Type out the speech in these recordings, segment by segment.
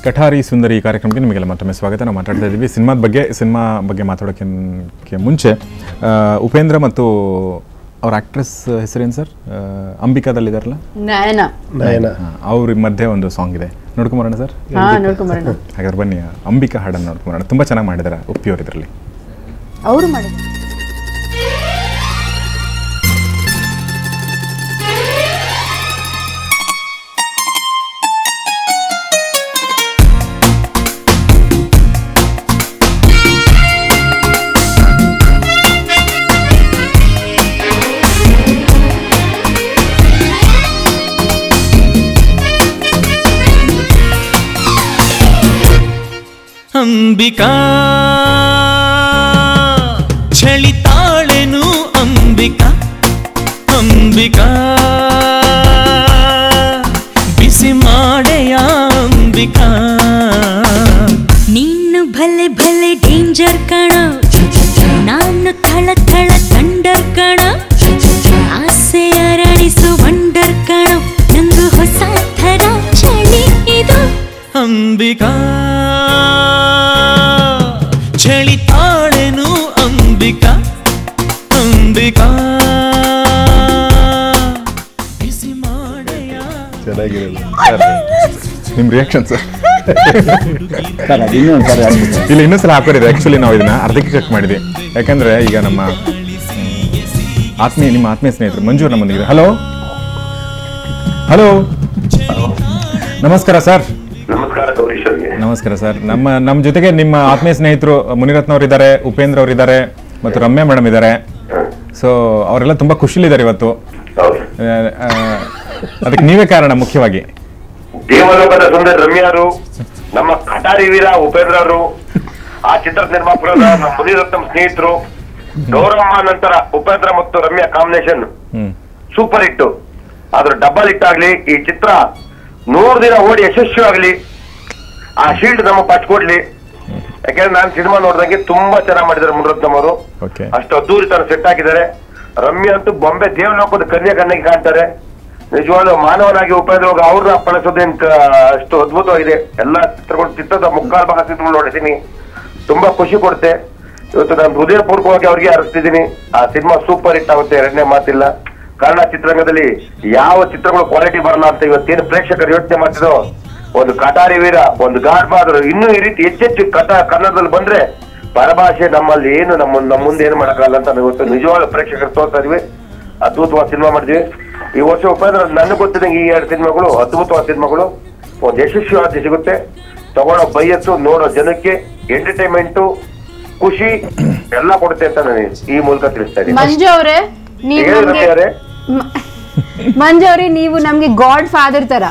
ಕಠಾರಿ ಸುಂದರಿ ಈ ಕಾರ್ಯಕ್ರಮಕ್ಕೆ ನಿಮಗೆಲ್ಲ ಮತ್ತೊಮ್ಮೆ ಸ್ವಾಗತ ನಾವು ಮಾತಾಡ್ತಾ ಇದ್ದೀವಿ ಸಿನಿಮಾದ ಬಗ್ಗೆ ಸಿನಿಮಾ ಬಗ್ಗೆ ಮಾತಾಡೋಕ್ಕೆ ಮುಂಚೆ ಆ, ಉಪೇಂದ್ರ ಮತ್ತು ಅವ್ರ ಆಕ್ಟ್ರೆಸ್ ಹೆಸರೇನು ಸರ್ ಅಂಬಿಕಾದಲ್ಲಿದ್ದಾರಲ್ಲ ನಯನ ನಯನ ಅವ್ರ ಮಧ್ಯೆ ಒಂದು ಸಾಂಗ್ ಇದೆ ನೋಡ್ಕೊಂಬರೋಣ ಸರ್ ಹಾ ನೋಡ್ಕೊಂಬರೋಣ ಹಾಗಾದ್ರೆ ಬನ್ನಿ ಅಂಬಿಕಾ ಹಾಡನ್ನು ನೋಡ್ಕೊಂಬರೋಣ ತುಂಬ ಚೆನ್ನಾಗಿ ಮಾಡಿದ್ದಾರೆ ಉಪ್ಪಿ ಅವ್ರು ಇದರಲ್ಲಿ ಅವರು ಮಾಡಿದ್ರು ಅಂಬಿಕಾ ಚಳಿತಾಳೆನು ಅಂಬಿಕಾ ಅಂಬಿಕಾ ಬಿಸಿ ಮಾಡೆಯ ಅಂಬಿಕಾ ನೀನು ಭಲೆ ಭಲೆ ಡೇಂಜರ್ ಕಣ ನಾನು ಥಳ ಥಳ ಥಂಡರ್ ಕಣ ಆಸೆ ಅರಳಿಸು ವಂಡರ್ ಕಣ ನಂದು ಹೊಸ ಥರ ಚಳಿ ಇದು ಅಂಬಿಕಾ ಚಳಿತಾಳೆನು ಅಂಬಿಕಾ ಅಂಬಿಕಾ ಬಿಸಿ ಮಾಡೆಯ ಚೆನ್ನಾಗಿರಲ್ಲ ನಿಮ್ಮ ರಿಯಾಕ್ಷನ್ ಸರ್ ಸರ್ ಅದು ಇನ್ನೂ ಒಂದ್ಸರಿ ಆಗ್ಬಿಟ್ಟು ಇಲ್ಲ ಇನ್ನೊಂದ್ಸಲ ಹಾಕೋರಿದೆ ಆ್ಯಕ್ಚುಲಿ ನಾವು ಇದನ್ನ ಅರ್ಧಕ್ಕೆ ಕಟ್ ಮಾಡಿದ್ವಿ ಯಾಕಂದ್ರೆ ಈಗ ನಮ್ಮ ಆತ್ಮೀಯ ನಿಮ್ಮ ಆತ್ಮೀಯ ಸ್ನೇಹಿತರು ಮಂಜೂರ್ ನಮ್ಮೊಂದಿಗೆ ಹಲೋ ಹಲೋ ನಮಸ್ಕಾರ ಸರ್ ನಮಸ್ಕಾರ ಗೌರೀಶ್ ಅವ್ರಿಗೆ ನಮಸ್ಕಾರ ಸರ್ ನಮ್ಮ ನಮ್ಮ ಜೊತೆಗೆ ನಿಮ್ಮ ಆತ್ಮೀಯ ಸ್ನೇಹಿತರು ಮುನಿರತ್ನ ಅವರು ಇದ್ದಾರೆ ಉಪೇಂದ್ರ ಅವರು ಇದ್ದಾರೆ ಮತ್ತು ರಮ್ಯಾ ಮೇಡಮ್ ಇದ್ದಾರೆ ಸೊ ಅವರೆಲ್ಲ ತುಂಬಾ ಖುಷಿಲಿದ್ದಾರೆ ಇವತ್ತು ಹೌದು ಆ, ಆ, ಅದಕ್ಕೆ ನೀವೇ ಕಾರಣ ಮುಖ್ಯವಾಗಿ ದೇವಲೋಕದ ಸುಂದರ ರಮ್ಯಾರು ನಮ್ಮ ಕಟಾರಿ ವೀರ ಉಪೇಂದ್ರ ಅವರು ಆ ಚಿತ್ರದ ನಿರ್ಮಾಪಕರು ನಮ್ಮ ಮುನಿರತ್ನಂ ಸ್ನೇಹಿತರು ಗೌರಮ್ಮ ನಂತರ ಉಪೇಂದ್ರ ಮತ್ತು Ramya combination hmm super hit ಅದ್ರ ಡಬಲ್ ಹಿಟ್ ಆಗ್ಲಿ ಈ ಚಿತ್ರ ನೂರು ದಿನ ಓಡಿ ಯಶಸ್ವಿ ಆಗ್ಲಿ ಆ ಶೀಲ್ಡ್ ನಮ್ಮ ಪಚ್ಕೊಡ್ಲಿ ಯಾಕಂದ್ರೆ ನಾನು ಸಿನಿಮಾ ನೋಡಿದಂಗೆ ತುಂಬಾ ಚೆನ್ನಾಗಿ ಮಾಡಿದ್ದಾರೆ ಮುನಿರತ್ನಂ ಅವರು ಓಕೆ ಅಷ್ಟು ಅದ್ದೂರಿ ತರ ಸೆಟ್ ಹಾಕಿದ್ದಾರೆ ರಮ್ಯ ಅಂತೂ ಬೊಂಬೆ ದೇವಲೋಕದ ಕನ್ಯಾ ಕಣ್ಣಿಗೆ ಕಾಣ್ತಾರೆ ನಿಜವಾಗ್ಲೂ ಮಾನವನಾಗಿ ಉಪೇಂದ್ರ ಹೋಗಿ ಅವ್ರನ್ನ ಅಪ್ಪಳಿಸೋದೇನ್ ಅಷ್ಟು ಅದ್ಭುತವಾಗಿದೆ ಎಲ್ಲಾ ಚಿತ್ರಗಳು ಚಿತ್ರದ ಮುಕ್ಕಾಲ್ ಭಾಗ ಚಿತ್ರಗಳು ನೋಡಿದ್ದೀನಿ ತುಂಬಾ ಖುಷಿ ಕೊಡುತ್ತೆ ಇವತ್ತು ನಾನು ಹೃದಯಪೂರ್ವಕವಾಗಿ ಅವ್ರಿಗೆ ಹರಿಸ್ತಿದ್ದೀನಿ ಆ ಸಿನಿಮಾ ಸೂಪರ್ ಹಿಟ್ ಆಗುತ್ತೆ ಎರಡನೇ ಮಾತಿಲ್ಲ ಕನ್ನಡ ಚಿತ್ರರಂಗದಲ್ಲಿ ಯಾವ ಚಿತ್ರಗಳು ಕ್ವಾಲಿಟಿ ಬರಲ್ಲ ಅಂತ ಇವತ್ತೇನು ಪ್ರೇಕ್ಷಕರು ಯೋಚನೆ ಮಾಡ್ತಿರೋ ಒಂದು ಕಟಾರಿ ವೀರ ಒಂದು ಗಾಡ್ ಬಾದ್ರು ಇನ್ನೂ ಈ ರೀತಿ ಹೆಚ್ಚೆಚ್ಚು ಕಟ ಕನ್ನಡದಲ್ಲಿ ಬಂದ್ರೆ ಪರಭಾಷೆ ನಮ್ಮಲ್ಲಿ ಏನು ನಮ್ಮ ನಮ್ಮ ಮುಂದೆ ಏನು ಮಾಡಕ್ಕಾಗಲ್ಲ ಅಂತ ನಾವು ಇವತ್ತು ನಿಜವಾದ ಪ್ರೇಕ್ಷಕರು ತೋರ್ತಾ ಇದೀವಿ ಅದ್ಭುತವಾದ ಸಿನಿಮಾ ಮಾಡಿದ್ವಿ ಈ ವರ್ಷ ಉಪೇಂದ್ರ ನನಗೆ ಗೊತ್ತಿದ್ದಂಗೆ ಈ ಎರಡು ಸಿನಿಮಾಗಳು ಅದ್ಭುತವಾದ ಸಿನಿಮಾಗಳು ಒಂದು ಯಶಸ್ವಿಯಾದ ಸಿಗುತ್ತೆ ತಗೊಳ್ಳೋ ಬೈಯತ್ತು ನೋಡೋ ಜನಕ್ಕೆ ಎಂಟರ್ಟೈನ್ಮೆಂಟು ಖುಷಿ ಎಲ್ಲ ಕೊಡುತ್ತೆ ಅಂತ ನಾನು ಈ ಮೂಲಕ ತಿಳಿಸ್ತಾ ಇದ್ದೀನಿ ಮಂಜು ಅವರೇ ನೀವು ಹೇಳಿ ನಮ್ಗೆ ರಮ್ಯಾರೇ. ಮ- ಮಂಜು ಅವರೇ ನೀವು ನಮ್ಗೆ ಗಾಡ್ ಫಾದರ್ ತರ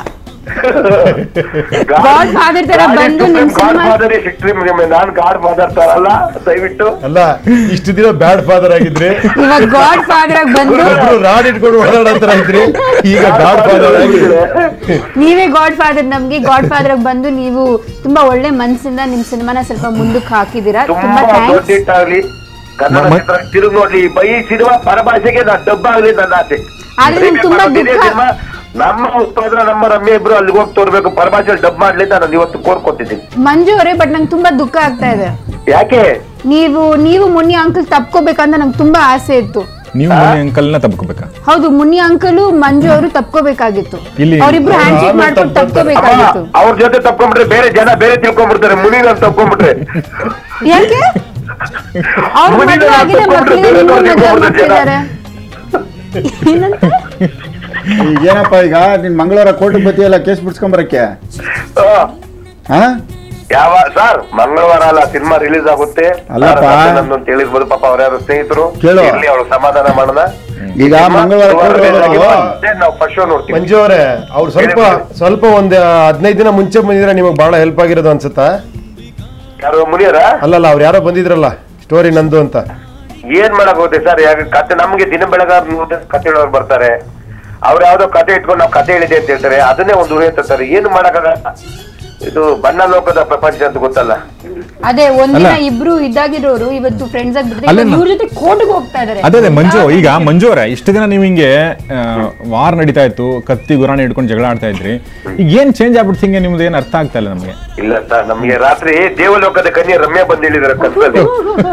God father ತರ ಬಂದು ನಿಮ್ ಗಾಡ್ ಸಿನಿಮಾ- ಫಾದರ್ ಸಿಕ್ಟ್ರಿ ನಾನು ಗಾಡ್ ಫಾದರ್ ಅಲ್ಲ ದಯವಿಟ್ಟು ಅಲ್ಲ ಇಷ್ಟು ದಿನ ಬ್ಯಾಡ್ ಫಾದರ್ ಆಗಿದ್ರಿ ಇವಾಗ ಗಾಡ್ ಫಾದರ್ ಆಗಿ ಬಂದು ಒಬ್ರು ರಾಡ್ ಇಟ್ಕೊಂಡು ಓಡಾಡಂತರ ಇದ್ರಿ ಈಗ ಗಾಡ್ ಫಾದರ್ ಆಗಿ ನೀವೇ ಗಾಡ್ ಫಾದರ್ ನಮ್ಗೆ ಗಾಡ್ ಫಾದರ್ ಆಗಿ ಬಂದು ನೀವು ತುಂಬಾ ಒಳ್ಳೆ ಮನ್ಸಿಂದ ನಿಮ್ ಸಿನಿಮಾನ ಸ್ವಲ್ಪ ಮುಂದಕ್ಕೆ ಹಾಕಿದೀರಾ ತುಂಬಾ ತುಂಬಾ ದೊಡ್ಡ ಥ್ಯಾಂಕ್ಸ್ ಹಿಟ್ ಆಗ್ಲಿ ಕನ್ನಡ ಮ- ಚಿತ್ರ ತಿರುಗಿ ನೋಡ್ಲಿ ಈ ಬೈ ಸಿನಿಮಾ ಪರಭಾಷೆಗೆ ನಾ ಡಬ್ಬ ಆಗ್ಲಿ ನನ್ನ ಆಸೆ ಆದ್ರೆ ನಂಗೆ ತುಂಬಾ Remake ಮಾಡೋದು ಇದೇ ದುಃಖ- ಸಿನಿಮಾ. ನಮ್ಮ ಉತ್ಪಾದನ ನಮ್ಮ ರಮ್ಯ ಇಬ್ರು ಅಲ್ಲಿಗೆ ಹೋಗಿ ತೋರ್ಬೇಕು ಪರಭಾಷೆಯಲ್ಲಿ ಡಬ್ ಮಾಡ್ಲಿ ಅಂತ ನಾನು ಇವತ್ತು ಕೋರ್ಕೊತಿದ್ದೀನಿ ಮಂಜು ಅವರೇ ಬಟ್ ನಂಗೆ ತುಂಬಾ ದುಃಖ ಆಗ್ತಾ ಇದೆ ಯಾಕೆ ನೀವು ನೀವು ಮುನಿ ಅಂಕಲ್ ತಪ್ಕೋಬೇಕಂತ ನಂಗೆ ತುಂಬಾ ಆಸೆ ಇತ್ತು ನೀವು ಮುನಿ ಅಂಕಲ್ನ ತಪ್ಕೋಬೇಕಾ ಹೌದು ಮುನಿ ಅಂಕಲು ಮಂಜು ಅವರು ತಪ್ಕೋಬೇಕಾಗಿತ್ತು ಇಲ್ಲಿ- ಅವರಿಬ್ರು ಹ್ಯಾಂಡ್ ಶೇಕ್ ಮಾಡ್ಕೊಂಡು ತಪ್ಕೋಬೇಕಾಗಿತ್ತು ಅವ್ರ ಜೊತೆ ತಪ್ಕೊಂಡ್ಬಿಟ್ರೆ ಬೇರೆ ಜನ ಬೇರೆ ತಿಳ್ಕೊಂಡ್ಬಿಡ್ತಾರೆ ಮುನಿನ ಅಂತ ತಪ್ಕೊಂಡ್ಬಿಟ್ರೆ ಯಾಕೆ ಅವ್ರ ಮುನಿ ಮದುವೆ ಆಗಿದೆ ಮಕ್ಕಳಿಗೆ ನಿಮ್ಮ ಮದುವೆ ಮಾಡ್ತಿದ್ದಾರೆ ಏನಂತ ಈಗ ಏನಪ್ಪ ಈಗ ನೀನ್ ಮಂಗಳವಾರ ಕೋರ್ಟಿಗೆ ಬತ್ತೀಯಲ್ಲ ಕೇಸ್ ಬಿಡ್ಸ್ಕೊಂಬರಕ್ಕೆ ಆ, ಹಾ ಯಾವ ಸರ್ ಮಂಗಳವಾರ ಅಲ್ಲ ಸಿನಿಮಾ ರಿಲೀಸ್ ಆಗುತ್ತೆ ಅಲ್ಲಪ್ಪ. ನಂದು ಅಂತ ಹೇಳಿರ್ಬೋದು ಪಾಪ ಅವ್ರ ಯಾರು ಸ್ನೇಹಿತರು ಕೇಳು. ಇರ್ಲಿ ಅವ್ರು ಸಮಾಧಾನ ಮಾಡೋಣ ಈಗ ಮಂಗಳವಾರ ಶುಕ್ರವಾರ ಕೋರ್ಟ್ release ಆಗಿದ್ದು ಹೋಗೋದು. ಮತ್ತೆ ನಾವು ಫಸ್ಟ್ ಶೋ ನೋಡ್ತೀವಿ ಮಂಜು ಅವರೇ ಅವ್ರು ಸ್ವಲ್ಪ ಸ್ವಲ್ಪ ಒಂದ್ ಹದಿನೈದು ದಿನ ಮುಂಚೆ ಬಂದಿದ್ರೆ ನಿಮಗೆ ಬಹಳ ಹೆಲ್ಪ್ ಆಗಿರೋದು ಅನ್ಸುತ್ತಾ ಯಾರು ಮುನಿಯರ ಅಲ್ಲಲ್ಲ ಅವ್ರು ಯಾರೋ ಬಂದಿದ್ರಲ್ಲ ಸ್ಟೋರಿ ನಂದು ಅಂತ ಏನ್ ಮಾಡಕ್ ಹೋಗುತ್ತೆ ಸರ್ ಯಾಕೆ ಕತೆ ನಮ್ಗೆ ದಿನ ಬೆಳಗಾರ ಕತೆ ಹೇಳೋರು ಬರ್ತಾರೆ ಅವ್ರು ಯಾವ್ದೋ ಕತೆ ಇಟ್ಕೊಂಡು ನಾವು ಕತೆ ಹೇಳಿದೆ ಅಂತ ಹೇಳ್ತಾರೆ ಅದನ್ನೇ ಒಂದು ಊಹೆ ತರ್ತಾರೆ ಏನು ಮಾಡಕ್ಕಾಗಲ್ಲ ಇದು ಬಣ್ಣ ಲೋಕದ ಪ್ರಪಂಚ ಅಂತ ಗೊತ್ತಲ್ಲ ಅದೇ ಒಂದಿನ ಅಲ್ಲ. ಇಬ್ರು ಇದ್ದಾಗಿರೋರು ಇವತ್ತು ಫ್ರೆಂಡ್ಸ್ ಆಗಿಬಿಟ್ಟಿದ್ರೆ ಅಲ್ಲೇ ಇವ್ರ ಜೊತೆ ಕೋರ್ಟ್ಗೆ ಹೋಗ್ತಾ ಇದಾರೆ ಅದೇ ಅದೇ ಮಂಜು ಈಗ ಮಂಜು ಅವರೇ ಇಷ್ಟು ದಿನ ನೀವು ಹಿಂಗೆ ವಾರ್ ನಡೀತಾ ಇತ್ತು ಕತ್ತಿ ಗುರಾಣಿ ಹಿಡ್ಕೊಂಡು ಜಗಳ ಆಡ್ತಾ ಇದ್ರಿ ಈಗ ಏನ್ ಚೇಂಜ್ ಆಗ್ಬಿಡ್ತು ಹಿಂಗೆ ನಿಮ್ದು ಏನು ಅರ್ಥ ಆಗ್ತಾ ಇಲ್ಲ ನಮಗೆ ಇಲ್ಲ ಸರ್ ನಮ್ಗೆ ರಾತ್ರಿ ದೇವಲೋಕದ ಕನ್ಯೆ ರಮ್ಯಾ ಬಂದು ಹೇಳಿದಾರೆ ಕತ್ಲಲ್ಲಿ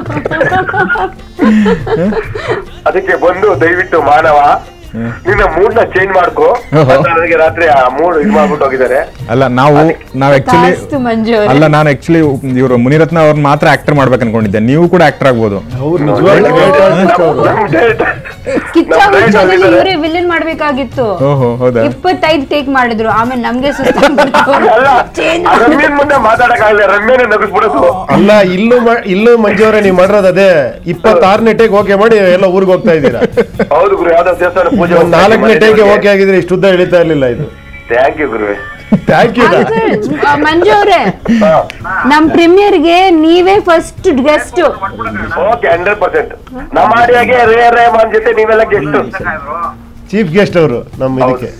ಅದಕ್ಕೆ ಬಂದು ದಯವಿಟ್ಟು ಮಾನವ ನಿನ್ನ ಮೂಡ್ ನ ಚೇಂಜ್ ಮಾಡ್ಕೋ ಓಹೋ. ಅಂತ ನನಗೆ ರಾತ್ರಿ ಆ ಮೂಡ್ ಇದು ಮಾಡ್ಬಿಟ್ಟು ಹೋಗಿದ್ದಾರೆ ಅಲ್ಲ ನಾವು ನಾವು ಆಕ್ಚುಲಿ ಕಾಸ್ತು ಮಂಜು ಅವ್ರೆ. ಅಲ್ಲ ನಾನು ಆಕ್ಚುಲಿ ಇವರು ಮುನಿರತ್ನ ಅವ್ರನ್ನ ಮಾತ್ರ ಆಕ್ಟರ್ ಮಾಡ್ಬೇಕು ಅನ್ಕೊಂಡಿದ್ದೆ ನೀವು ಕೂಡ ಆಕ್ಟರ್ ಆಗ್ಬೋದು ಅವ್ರು ನಿಜವಾಗ್ಲೂ great artist ಅವ್ರು. ನಮ್ date- ಕಿಚ್ಚ ನಮ್ date ಹುಚ್ಚಲ್ಲಿ ಆಗಿದ್ದಾರೆ. ಇವರೇ ವಿಲನ್ ಮಾಡ್ಬೇಕಾಗಿತ್ತು ಓಹೋ ಹೌದಾ ಇಪ್ಪತ್ತೈದು ಟೇಕ್ ಮಾಡಿದ್ರು ಆಮೇಲೆ ನಮ್ಗೆ ಸುಸ್ತಾಗ್ಬಿಡ್ತು ಅಲ್ಲ ಆ ರಮ್ಯನ್ ಮುಂದೆ ಮಾತಾಡಕ್ ಆಗಲ್ಲ ರಮ್ಯನೇ ನಗಿಸ್ಬಿಡೋದು ಅಲ್ಲ ಇಲ್ಲೂ ಮ- ಇಲ್ಲೂ ಮಂಜು ಅವರೇ ನೀವು ಮಾಡಿರೋದು ಅದೇ ಇಪ್ಪತ್ತಾರನೇ ಟೇಕ್ ಓಕೆ ಮಾಡಿ ಎಲ್ಲ ಊರಿಗೆ ಹೋಗ್ತಾ ಇದ್ದೀರಾ ಹೌದು ಗುರು ಯಾವ್ದೋ ದೇವಸ್ಥಾನ ಪೂಜೆ ಒಂದ್ ನಾಲ್ಕನೇ ಟೇಕ್ಗೆ ಓಕೆ ಆಗಿದ್ರೆ ಇಷ್ಟು ಉದ್ದ ಎಳಿತಾ ಇರ್ಲಿಲ್ಲ ಇದು ಥ್ಯಾಂಕ್ ಯು ಗುರುವೆ ಥ್ಯಾಂಕ್ ಯು Uncle, ಆ, ಮಂಜು ಅವ್ರೆ ನಮ್ ಪ್ರೀಮಿಯರ್ಗೆ ನೀವೇ first guest okay hundred percent ನಮ್ಮ ಆಡಿಯಾಗೆ ರೇ ರೇಮಾನ್ ಜೊತೆ ನೀವೆಲ್ಲ ಗೆಸ್ಟ್ ಚೀಫ್ ಗೆಸ್ಟ್ ಅವರು ನಮ್ಮ ಇದಕ್ಕೆ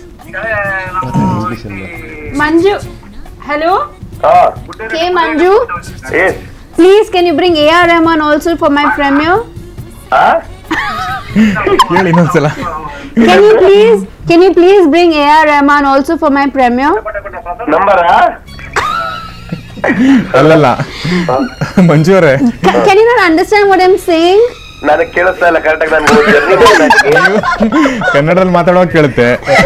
ಮಂಜು ಹಲೋ ಹಾ K Manju yes please can you bring A R Rahman also for my premiere ಹಾ ಹೇಳಿ ಇನ್ನೊಂದ್ಸಲ can you please can you please bring A R Rahman also for my premiere ನಂಬರಾ ಅಲ್ಲಲ್ಲ ಮಂಜು ಅವರೇ can you not understand what I'm saying ನನಗೆ ಕೇಳಿಸ್ತಾ ಇಲ್ಲ ಕರೆಕ್ಟಾಗಿ ನಾನು ಕನ್ನಡದಲ್ಲಿ ಮಾತಾಡುವಾಗ ಕೇಳುತ್ತೆ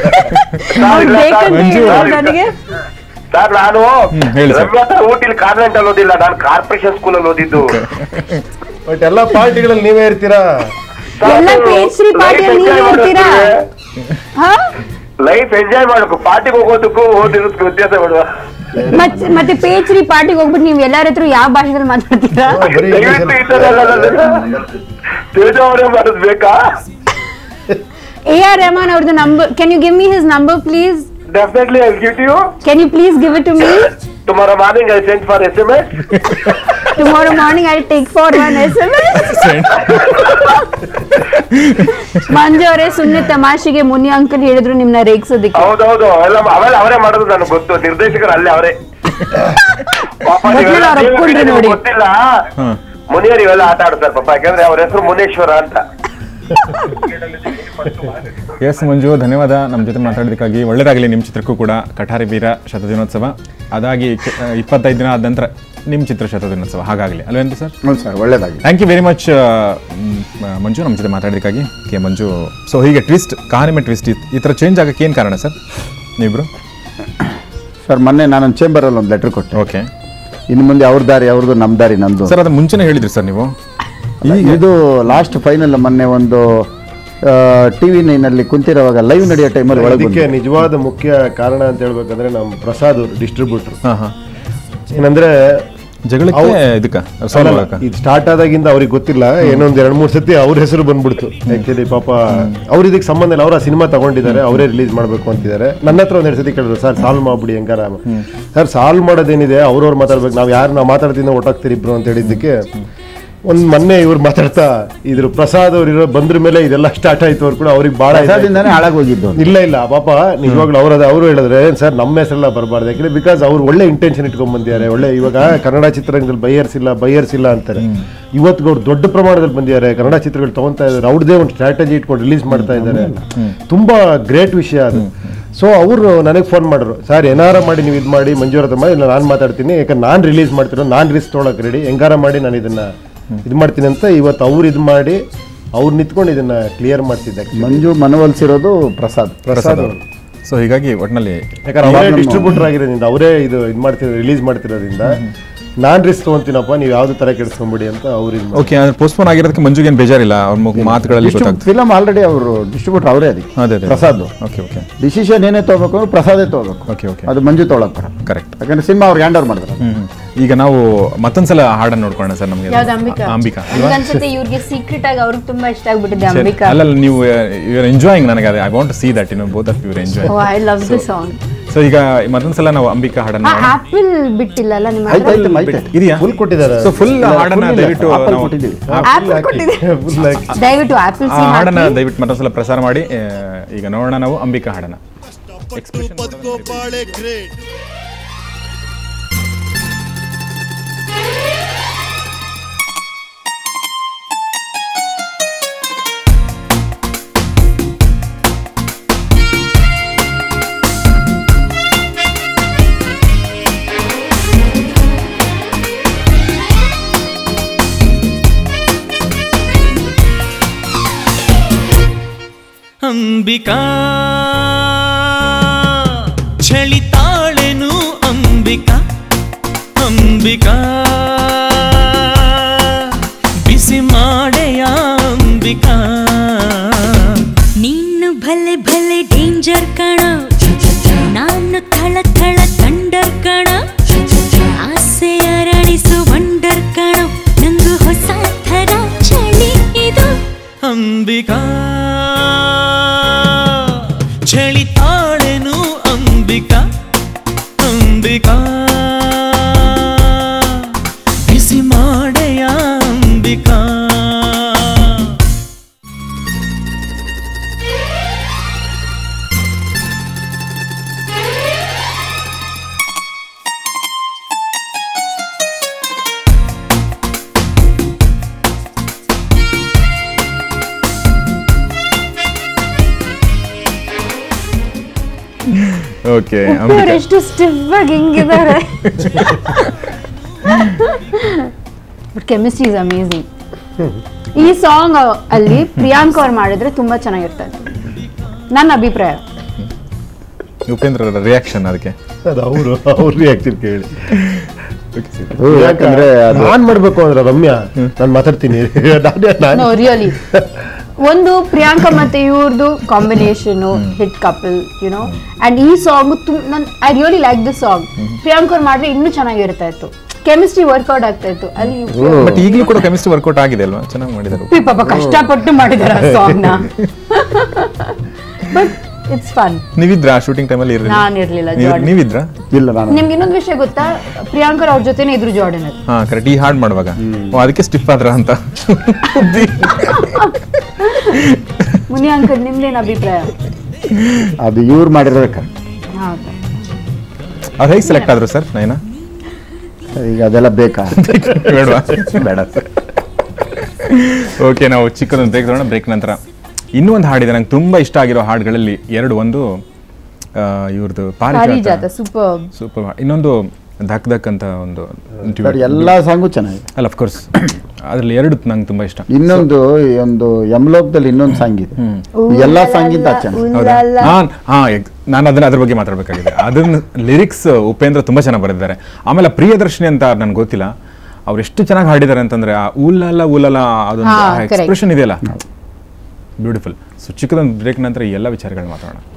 ಮಂಜು. ನನಗೆ ಸರ್ ನಾನು ಹ್ಮ್, ಹೇಳಿ ಸರ್. ರಮ್ಯಾ ಹತ್ರ ಊಟಿಲಿ ಕಾನ್ವೆಂಟ್ ಅಲ್ಲಿ ಓದಿಲ್ಲ ನಾನು ಕಾರ್ಪೊರೇಷನ್ ಸ್ಕೂಲ್ ಅಲ್ಲಿ ಓದಿದ್ದು ಬಟ್ ಎಲ್ಲ ಪಾರ್ಟಿಗಳಲ್ಲಿ ನೀವೇ ಇರ್ತೀರಾ ಎಲ್ಲ ಪೇಸ್ಟ್ರಿ ಪಾರ್ಟಿಯಲ್ಲಿ ನೀವೇ ಇರ್ತೀರಾ ಹಾ ಲೈಫ್ ಎಂಜಾಯ್ ಮಾಡಬೇಕು ಪಾರ್ಟಿಗೆ ಹೋಗೋದಕ್ಕೂ ಓದಿರೋದಕ್ಕೂ ವ್ಯತ್ಯಾಸ ಬಿಡುವ ಮತ್ ಮತ್ತೆ ಪೇಚ್ರಿ ಪಾರ್ಟಿಗೆ ಹೋಗ್ಬಿಟ್ಟು ನೀವು ಎಲ್ಲಾರ ಹತ್ರ ಯಾವ ಭಾಷೆದಲ್ಲಿ ಮಾತಾಡ್ತೀರಾ ಬರೀ ದಯವಿಟ್ಟು ಈ ತರ ಎಲ್ಲ ತೇಜ ಅವರೇ ಮಾಡೋದು ಬೇಕಾ ಎ ಆರ್ ರೆಹಮಾನ್ ಅವ್ರದ್ದು number can you give me his number please definitely I give you can you please give it to me tomorrow morning I send for S M S tomorrow morning I take for one S M Manju ಅವರೇ ಸುಮ್ನೆ ತಮಾಷೆಗೆ ಮುನಿ uncle ಹೇಳಿದ್ರು ನಿಮ್ನ ರೇಗ್ಸೋದಿಕ್ಕೆ ಹೌದೌದು ಎಲ್ಲ ಅವೆಲ್ಲ ಅವರೇ ಮಾಡೋದು ನನಗೆ ಗೊತ್ತು ನಿರ್ದೇಶಕರು ಅಲ್ಲೇ ಅವರೇ ಪಾಪ ನೀವೆಲ್ಲ ಅವ್ರು ಒಪ್ಕೊಂಡ್ರು ನಿಮ್ಗೆ ನೋಡಿ. ಗೊತ್ತಿಲ್ಲ ಹ್ಮ್. ಮುನಿಯರು ಇವೆಲ್ಲ ಆಟ ಆಡ್ತಾರೆ ಪಾಪ ಯಾಕಂದ್ರೆ ಅವ್ರ ಹೆಸರು ಮುನೇಶ್ವರ ಅಂತ ಎಸ್ ಮಂಜು ಧನ್ಯವಾದ ನಮ್ಮ ಜೊತೆ ಮಾತಾಡೋದಕ್ಕಾಗಿ ಒಳ್ಳೇದಾಗಲಿ ನಿಮ್ಮ ಚಿತ್ರಕ್ಕೂ ಕೂಡ ಕಠಾರಿ ವೀರ ಶತದಿನೋತ್ಸವ ಅದಾಗಿ ಕೆ- ಆ, ಇಪ್ಪತ್ತೈದು ದಿನ ಆದ ನಂತರ ನಿಮ್ಮ ಚಿತ್ರ ಶತದಿನೋತ್ಸವ ಹಾಗಾಗಲಿ ಅಲ್ವೇನ್ರಿ ಸರ್ ಹೌದು ಸರ್ ಒಳ್ಳೇದಾಗಿ thank you very much Manju ನಮ್ಮ ಜೊತೆ ಮಾತಾಡೋದಕ್ಕಾಗಿ ಕೆ ಮಂಜು ಸೊ ಹೀಗೆ ಟ್ವಿಸ್ಟ್ ಕಹಾನಿ ಮೇಲೆ ಟ್ವಿಸ್ಟ್ ಈ ಥರ ಚೇಂಜ್ ಆಗಕ್ಕೆ ಏನು ಕಾರಣ ಸರ್ ನೀವಿಬ್ರು ಸರ್ ಮೊನ್ನೆ ನಾನೊಂದು ಚೇಂಬರಲ್ಲಿ ಒಂದು ಲೆಟ್ರ್ ಕೊಟ್ಟೆ ಓಕೆ ಇನ್ನು ಮುಂದೆ ಅವ್ರ ದಾರಿ ಅವ್ರದ್ದು ನಮ್ಮ ದಾರಿ ನಂದು ಸರ್ ಅದನ್ನ ಮುಂಚೆನೇ ಹೇಳಿದ್ರಿ ಸರ್ ನೀವು ಇದು ಲಾಸ್ಟ್ ಫೈನಲ್ ಮೊನ್ನೆ ಒಂದು ಟಿ ವಿ ನೈನಲ್ಲಿ ಕುಂತಿರುವಾಗ ಲೈವ್ ನಡೆಯೋ ಟೈಮಲ್ಲಿ ಒಳಗೆ ಇದಕ್ಕೆ ನಿಜವಾದ ಮುಖ್ಯ ಕಾರಣ ಅಂತ ಹೇಳ್ಬೇಕಂದ್ರೆ ನಮ್ಮ ಪ್ರಸಾದ್ ಅವರು ಡಿಸ್ಟ್ರಿಬ್ಯೂಟರ್ ಹಾಂ ಹಾಂ ಏನಂದ್ರೆ ಜಗಳಕ್ಕೆ ಅವ್- ಇದಕ್ಕೆ ಸಾಲ್ವ್ ಆಗಕ್ಕೆ ಇದು ಸ್ಟಾರ್ಟ್ ಆದಾಗಿಂದ ಅವ್ರಿಗೆ ಗೊತ್ತಿಲ್ಲ ಏನೊಂದ್ ಎರಡ್ ಮೂರ್ ಸತಿ ಅವ್ರ ಹೆಸರು ಬಂದ್ಬಿಡ್ತು ಆಕ್ಚುಲಿ ಪಾಪ ಅವ್ರ ಇದಕ್ಕೆ ಸಂಬಂಧ ಇಲ್ಲ ಅವ್ರ ಸಿನಿಮಾ ತಗೊಂಡಿದ್ದಾರೆ ಅವರೇ ರಿಲೀಸ್ ಮಾಡ್ಬೇಕು ಅಂತಿದ್ದಾರೆ ನನ್ನ ಹತ್ರ ಒಂದ್ ಎರಡು ಸತಿ ಕೇಳಿದ್ರು ಸರ್ ಸಾಲ್ವ್ ಮಾಡ್ಬಿಡಿ ಹೆಂಗಾರ ಸರ್ ಸಾಲ್ವ್ ಮಾಡೋದೇನಿದೆ ಅವ್ರವ್ರು ಮಾತಾಡ್ಬೇಕು ನಾವ್ ಯಾರು ನಾವು ಮಾತಾಡ್ತೀನಿ ಒಟ್ಟಾಗ್ತೀರಿ ಇಬ್ರು ಅಂತ ಹೇಳಿದ್ದಕ್ಕೆ ಒಂದ್ ಮೊನ್ನೆ ಇವ್ರು ಮಾತಾಡ್ತಾ ಇದ್ರ ಪ್ರಸಾದ್ ಅವ್ರು ಇರೋ ಬಂದ್ರ ಮೇಲೆ ಇದೆಲ್ಲ ಸ್ಟಾರ್ಟ್ ಆಯ್ತು ಅವ್ರು ಕೂಡ ಅವ್ರಿಗೆ ಬಹಳ ಇದಾಯ್ತು. ಪ್ರಸಾದಿಂದಾನೇ ಹಾಳಾಗೋಗಿದ್ದು ಅವ್ನು. ಇಲ್ಲ ಇಲ್ಲ ಪಾಪ ನಿಜವಾಗ್ಲೂ ಅವ್ರದ ಅವರು ಹೇಳಿದ್ರೆ ಸರ್ ನಮ್ಮ ಹೆಸರೆಲ್ಲ ಬರಬಾರ್ದು ಯಾಕಂದ್ರೆ ಬಿಕಾಸ್ ಅವ್ರು ಒಳ್ಳೆ ಇಂಟೆನ್ಷನ್ ಇಟ್ಕೊಂಡ್ ಬಂದಿದ್ದಾರೆ ಒಳ್ಳೆ ಇವಾಗ ಕನ್ನಡ ಚಿತ್ರರಂಗದಲ್ಲಿ ಬೈಯರ್ಸ್ ಇಲ್ಲ ಬೈಯರ್ಸ್ ಇಲ್ಲ ಅಂತಾರೆ ಇವತ್ತು ಅವ್ರು ದೊಡ್ಡ ಪ್ರಮಾಣದಲ್ಲಿ ಬಂದಿದ್ದಾರೆ ಕನ್ನಡ ಚಿತ್ರಗಳು ತಗೊಂತಾ ಇದ್ದಾರೆ ಅವ್ರದ್ದೇ ಒಂದು ಸ್ಟ್ರಾಟಜಿ ಇಟ್ಕೊಂಡು ರಿಲೀಸ್ ಮಾಡ್ತಾ ಇದ್ದಾರೆ ತುಂಬಾ ಗ್ರೇಟ್ ವಿಷಯ ಅದು ಸೊ ಅವರು ನನಗೆ ಫೋನ್ ಮಾಡಿದ್ರು ಸರ್ ಏನಾರ ಮಾಡಿ ನೀವು ಇದು ಮಾಡಿ ಮಂಜೂರ ಹತ್ರ ಮಾಡಿ ಇಲ್ಲ ನಾನು ಮಾತಾಡ್ತೀನಿ ಯಾಕಂದ್ರೆ ನಾನು ರಿಲೀಸ್ ಮಾಡ್ತಿರೋ ನಾನು ರಿಸ್ಕ್ ತೊಗೊಳಕ್ಕೆ ರೆಡಿ ಹೆಂಗಾರ ಮಾಡಿ ನಾನು ಇದನ್ನ ಇದು ಮಾಡ್ತೀನಿ ಅಂತ ಇವತ್ತು ಅವ್ರು ಇದು ಮಾಡಿ ಅವ್ರು ನಿಂತ್ಕೊಂಡು ಇದನ್ನ ಕ್ಲಿಯರ್ ಮಾಡ್ತಿದ್ದೆ ಮಂಜು ಮನವೊಲಿಸಿರೋದು ಪ್ರಸಾದ್ ಪ್ರಸಾದ್ ಅವರು ಸೊ ಹೀಗಾಗಿ ಒಟ್ಟಿನಲ್ಲಿ ಯಾಕಂದ್ರೆ ಅವರೇ problem- ಡಿಸ್ಟ್ರಿಬ್ಯೂಟರ್ ಆಗಿರೋದ್ರಿಂದ ಅವರೇ ಇದು ಇದು ಮಾಡ್ತಿರೋ ರಿಲೀಸ್ ಮಾಡ್ತಿರೋದ್ರಿಂದ ನಾನ್ ರಿಸ್ಕ್ ತಗೊಂತೀನಪ್ಪ ನೀವು ಯಾವ್ದು ತರ ಕೆಡಿಸ್ಕೊಂಬಿಡಿ ಅಂತ ಅವ್ರು ಇದು ಓಕೆ ಅಂದ್ರೆ ಪೋಸ್ಟ್ಪೋನ್ ಆಗಿರೋದಕ್ಕೆ ಮಂಜುಗೆ ಏನು ಬೇಜಾರಿಲ್ಲ ಅವ್ರ ಮು- ಮಾತುಗಳಲ್ಲಿ ಗೊತ್ತಾಗ್ತದೆ ಫಿಲಮ್ ಆಲ್ರೆಡಿ ಅವರು ಡಿಸ್ಟ್ರಿಬ್ಯೂಟರ್ ಅವರೇ ಅದಕ್ಕೆ ಅದೇ ಅದೇ ಪ್ರಸಾದ್ ಓಕೆ ಓಕೆ ಡಿಸಿಷನ್ ಏನೇ ತಗೋಬೇಕು ಅಂದ್ರೆ ಪ್ರಸಾದೇ ತಗೋಬೇಕು ಓಕೆ ಓಕೆ ಅದು ಮಂಜು ತೊಗೊಳಕ್ ಬರಲ್ಲ ಕರೆಕ್ಟ್ ಯಾಕಂದ್ರೆ ಸಿನಿಮಾ ಅವ್ರಿಗೆ ಹ್ಯಾಂಡ್ ಓವರ್ ಮಾಡಿದ್ರು ಹ್ಮ್ ಈಗ ನಾವು ಮತ್ತೊಂದ್ಸಲ ಹಾಡನ್ನು ನೋಡ್ಕೊಳ್ಳೋಣ ಸರ್ ನಮಗೆ ಯಾವ್ದು ಅಂಬಿಕಾ ಅಂಬಿಕಾ ಅಲ್ವಾ ನನ್ಗನ್ಸುತ್ತೆ ಇವ್ರಿಗೆ ಸೀಕ್ರೆಟ್ ಆಗಿ ಅವ್ರಿಗೆ ತುಂಬಾ ಇಷ್ಟ ಆಗ್ಬಿಟ್ಟಿದೆ ಸರಿ. ಅಂಬಿಕಾ ಅಲ್ಲ ಅಲ್ಲ, ನೀವು ಯು ಆರ್ ಎಂಜಾಯಿಂಗ್ ನನಗೆ ಅದೇ ಐ ವಾಂಟ್ ಸಿ ದಟ್ ಇನ್ನು both of your enjoy oh I love the song so ಈಗ ಮತ್ತೊಂದ್ಸಲ ನಾವು ಅಂಬಿಕಾ ಹಾಡನ್ನು ಆ ಆಪಲ್ ಬಿಟ್ಟಿಲ್ಲಲ್ಲ ನಿಮ್ಮ ಆಯ್ತು ಹತ್ರ? ಆಯ್ತು ಮೈತೆ ಇದೆಯಾ ಫುಲ್ ಕೊಟ್ಟಿದ್ದಾರೆ ಸೊ ಫುಲ್ ಹಾಡನ್ನ full ಇಲ್ಲ, ದಯವಿಟ್ಟು Apple ನಾವು ಕೊಟ್ಟಿದ್ದೀವಿ. ಆಪಲ್ ಕೊಟ್ಟಿದೆ ಫುಲ್ ಹಾಕಿ ದಯವಿಟ್ಟು ಆಪಲ್ ಆ ಹಾಡನ್ನ ದಯವಿಟ್ಟು ಮತ್ತೊಂದ್ಸಲ ಪ್ರಸಾರ ಮಾಡಿ ಆ, ಈಗ ನೋಡೋಣ ನಾವು ಅಂಬಿಕಾ ಹಾಡನ್ನ ಬದುಕೋ ಬಾಳೆ ಗ್ರೇಟ್ ಅಂಬಿಕಾ ಚಳಿತಾಳೆನು ಅಂಬಿಕಾ ಅಂಬಿಕಾ ಬಿಸಿ ಮಾಡೆಯ ಅಂಬಿಕಾ ನೀನು ಭಲೆ ಭಲೆ ಡೇಂಜರ್ ಕಣ ನಾನು ಥಳ ಥಳ ಥಂಡರ್ ಕಣ ಆಸೆ ಅರಳಿಸು ವಂಡರ್ ಕಣ ನಂಗು ಹೊಸ ಥರ ಚಳಿ ಇದು ಅಂಬಿಕಾ ಚಳಿತಾಳೆನು ಅಂಬಿಕಾ ಅಂಬಿಕಾ ಬಿಸಿ ಮಾಡೆಯ ಅಂಬಿಕಾ ಓಕೆ ಇವ್ರು ಎಷ್ಟು ಸ್ಟಿಫ್ ಆಗಿ ಹಿಂಗಿದ್ದಾರೆ ಬಟ್ ಕೆಮಿಸ್ಟ್ರಿ ಇಸ್ ಅಮೇಝಿಂಗ್ ಈ ಸಾಂಗ್ ಅಲ್ಲಿ ಪ್ರಿಯಾಂಕ್ ಅವ್ರು ಮಾಡಿದ್ರೆ ತುಂಬಾ ಚೆನ್ನಾಗಿರ್ತಾರೆ ನನ್ನ ಅಭಿಪ್ರಾಯ ಉಪೇಂದ್ರ ರಿಯಾಕ್ಷನ್ ಅದಕ್ಕೆ ಅದು ಅವರು ಅವ್ರ ರಿಯಾಕ್ಷನ್ ಕೇಳಿ ಅದು ಯಾಕಂದ್ರೆ ಅದು ನಾನ್ ಮಾಡ್ಬೇಕು ಅಂದ್ರೆ ರಮ್ಯಾ ನಾನು ಮಾತಾಡ್ತೀನಿ ನಾನೇ ನಾನು ನೋ ರಿಯಲಿ ಒಂದು ಪ್ರಿಯಾಂಕಾ ಮತ್ತೆ ಇವ್ರದ್ದು combination hit couple you know and ಈ ಸಾಂಗ್ ನನ್ I really like this song Priyank ಅವ್ರು ಮಾಡಿದ್ರೆ ಇನ್ನೂ ಚೆನ್ನಾಗಿರ್ತಾ ಇತ್ತು ಕೆಮಿಸ್ಟ್ರಿ ವರ್ಕೌಟ್ ಆಗ್ತಾ ಇತ್ತು ಅಲ್ಲಿ ಬಟ್ ಈಗಲೂ ಕೂಡ ಕೆಮಿಸ್ಟ್ರಿ ವರ್ಕೌಟ್ ಆಗಿದೆ ಅಲ್ವಾ ಚೆನ್ನಾಗಿ ಮಾಡಿದ್ದಾರೆ ಉಪ್ಪಿ ಪಾಪ ಕಷ್ಟಪಟ್ಟು ಮಾಡಿದಾರೆ ಆ ಸಾಂಗ್ ನ ಬಟ್ ಇಟ್ಸ್ ಫನ್ ನೀವಿದ್ರ ಶೂಟಿಂಗ್ ಟೈಮಲ್ಲಿ ಇರಲಿಲ್ಲ ನಾನ್ ಇರ್ಲಿಲ್ಲ, Jordan. ನೀವಿದ್ರ ಇಲ್ಲ ನಾನು ನಿಮ್ಗೆ ಇನ್ನೊಂದು ವಿಷಯ ಗೊತ್ತಾ ಪ್ರಿಯಾಂಕರ್ ಅವ್ರ ಜೊತೆನೇ ಇದ್ರು ಜಾರ್ಡನ್ ಅಲ್ಲಿ ಹಾ ಕರೆಕ್ಟ್ ಈ ಹಾಡ್ ಮಾಡುವಾಗ ಓ, ಅದಕ್ಕೆ ಸ್ಟಿಫ್ ಆದ್ರ ಅಂತ ಮುನಿ ಅಂಕಲ್ ನಿಮ್ದೇನ್ ಅಭಿಪ್ರಾಯ ಅದು ಇವ್ರು ಮಾಡಿರೋದು correct. ಹೌದಾ ಅವ್ರು ಹೇಗೆ ಸೆಲೆಕ್ಟ್ ಆದ್ರು ಸರ್ ನೈನಾ ಈಗ ಅದೆಲ್ಲ ಬೇಕಾ ಬೇಡವಾ ಬೇಡ ಸರ್ ಓಕೆ ನಾವು ಚಿಕ್ಕದೊಂದು ಬ್ರೇಕ್ ತಗೋಣ ಬ್ರೇಕ್ ನಂತರ ಇನ್ನೂ ಒಂದು ಹಾಡಿದೆ ನಂಗೆ ತುಂಬಾ ಇಷ್ಟ ಆಗಿರೋ ಹಾಡುಗಳಲ್ಲಿ ಎರಡು ಒಂದು ಇವ್ರದ್ದು ಪಾರಿಜಾತ ಪಾರಿಜಾತ ಸೂಪರ್ ಸೂಪರ್ ಇನ್ನೊಂದು ಧಕ್ ಧಕ್ ಅಂತ ಒಂದು tune. ಸರ್ ಎಲ್ಲ ಸಾಂಗು ಚೆನ್ನಾಗಿದೆ ಅಲ್ಲ ಅಫ್ಕೋರ್ಸ್ ಅದ್ರಲ್ಲಿ ಎರಡು ನಂಗೆ ತುಂಬಾ ಇಷ್ಟ ಇನ್ನೊಂದು ಈ ಒಂದು ಯಮಲೋಕದಲ್ಲಿ ಇನ್ನೊಂದು ಸಾಂಗ್ ಇದೆ ಎಲ್ಲ ಸಾಂಗಿಂತ ಚೆನ್ನಾಗಿ ಹೌದಾ ನಾನ್ ಹಾ ಎಗ್- ನಾನು ಅದನ್ನ ಅದ್ರ ಬಗ್ಗೆ ಮಾತಾಡಬೇಕಾಗಿದೆ ಅದನ್ನ ಲಿರಿಕ್ಸ್ ಉಪೇಂದ್ರ ತುಂಬಾ ಚೆನ್ನಾಗಿ ಬರೆದಿದ್ದಾರೆ ಆಮೇಲೆ ಪ್ರಿಯದರ್ಶಿನಿ ಅಂತ ನನ್ಗೆ ಗೊತ್ತಿಲ್ಲ ಅವ್ರು ಎಷ್ಟು ಚೆನ್ನಾಗಿ ಹಾಡಿದ್ದಾರೆ ಅಂತಂದ್ರೆ ಆ ಊಲಲ್ಲ ಊಲಲ್ಲ ಅದೊಂದು ಹಾ, correct. ಎಕ್ಸ್ಪ್ರೆಷನ್ ಇದೆಯಲ್ಲ ಬ್ಯೂಟಿಫುಲ್ ಸೊ ಚಿಕ್ಕದೊಂದು ಬ್ರೇಕ್ ನಂತರ ಈ ಎಲ್ಲ ವಿಚಾರಗಳು ಮಾತಾಡೋಣ